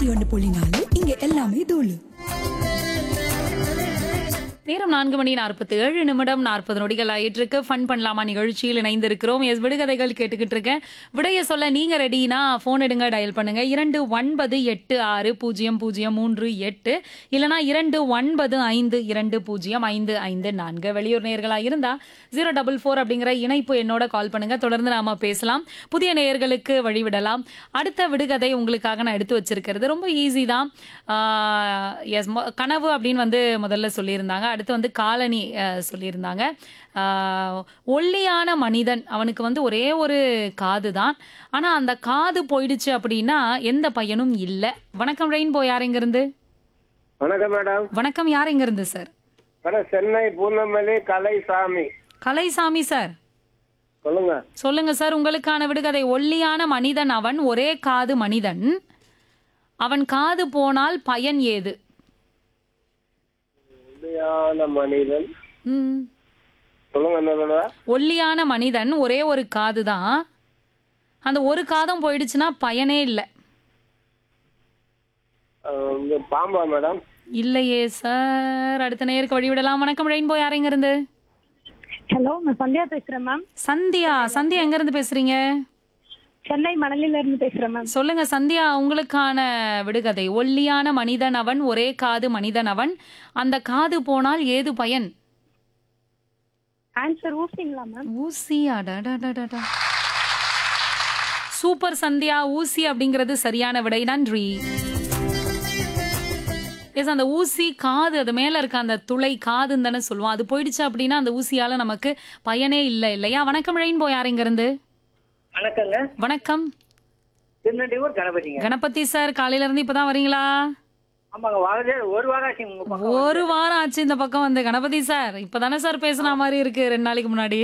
எண்பத்தி ஒன்னு புள்ளி நாலு இங்க எல்லாமே தூளு நேரம் நான்கு மணி நாற்பத்தி ஏழு நிமிடம் நாற்பது நொடிகள் ஆயிட்டிருக்கு ஃபன் பண்ணலாமா நிகழ்ச்சியில் இணைந்திருக்கிறோம் எஸ் விடுகதைகள் கேட்டுக்கிட்டு இருக்கேன் விடைய சொல்ல நீங்க ரெடினா ஃபோன் எடுங்க டயல் பண்ணுங்க இரண்டு ஒன்பது எட்டு ஆறு பூஜ்ஜியம் பூஜ்ஜியம் மூன்று எட்டு இல்லனா இரண்டு ஒன்பது ஐந்து இரண்டு பூஜ்ஜியம் ஐந்து ஐந்து நான்கு வெளியூர் நேர்களா இருந்தா ஜீரோ டபுள் ஃபோர் அப்படிங்கிற இணைப்பு என்னோட கால் பண்ணுங்க தொடர்ந்து நாம பேசலாம் புதிய நேயர்களுக்கு வழிவிடலாம் அடுத்த விடுகதை உங்களுக்காக நான் எடுத்து வச்சிருக்கிறது ரொம்ப ஈஸி தான் எஸ் கனவு அப்படின்னு வந்து முதல்ல சொல்லியிருந்தாங்க அடுத்து வந்து காலனி அஹ், சொல்லியிருந்தாங்க ஆஹ், ஒல்லியான மனிதன் அவனுக்கு வந்து ஒரே ஒரு காது தான் ஆனா அந்த காது போயிடுச்சு அப்படின்னா எந்த பையனும் இல்லை வணக்கம் ரெயின்போ யார் எங்க இருந்து வணக்கம் மேடம் வணக்கம் யார் எங்க இருந்து sir madam Chennai Poonamallee Kalaisamy Kalaisamy sir சொல்லுங்க சொல்லுங்க சார் உங்களுக்கான விடுகதை ஒல்லியான மனிதன் அவன் ஒரே காது மனிதன் அவன் காது போனால் பயன் ஏது உண்மையான மனிதன் ம் சொல்லுங்க என்ன சொல்லுவா ஒல்லியான மனிதன் ஒரே ஒரு காது தான் அந்த ஒரு காதும் போயிடுச்சுன்னா பயனே இல்லை வந்து பாம்பா மேடம் இல்லையே சார் அடுத்த நேருக்கு வழிவிடலாம் வணக்கம் ரெயின்போ யார் எங்க இருந்து ஹலோ நான் சந்தியா பேசுறேன் மேம் சந்தியா சந்தியா எங்க இருந்து பேசுறீங்க சென்னை மணலில இருந்து பேசுறேன் மேம் சொல்லுங்க சந்தியா உங்களுக்கான விடுகதை ஒல்லியான மனிதன் அவன் ஒரே காது மனிதன் அவன் அந்த காது போனால் ஏது பயன் ஆன்சர் ஊசிங்களா மேம் ஊசி அடடடடடா சூப்பர் சந்தியா ஊசி அப்படிங்கிறது சரியான விடை நன்றி எஸ் அந்த ஊசி காது அது மேல இருக்க அந்த துளை காதுன்னு தானே சொல்லுவோம் அது போயிடுச்சு அப்படின்னா அந்த ஊசியால நமக்கு பயனே இல்லை இல்லையா வணக்கம் ரெயின்போ யார் இங்க இருந்து வணக்கங்க வணக்கம் திருநெல்வேலூர் கணபதிங்க கணபதி சார் காலையில இருந்து இப்பதான் வரீங்களா ஆமாங்க வாரதே ஒரு வாரம் ஆச்சு உங்க பக்கம் ஒரு வாரம் ஆச்சு இந்த பக்கம் வந்து கணபதி சார் இப்பதானே சார் பேசுன மாதிரி இருக்கு ரெண்டு நாளைக்கு முன்னாடி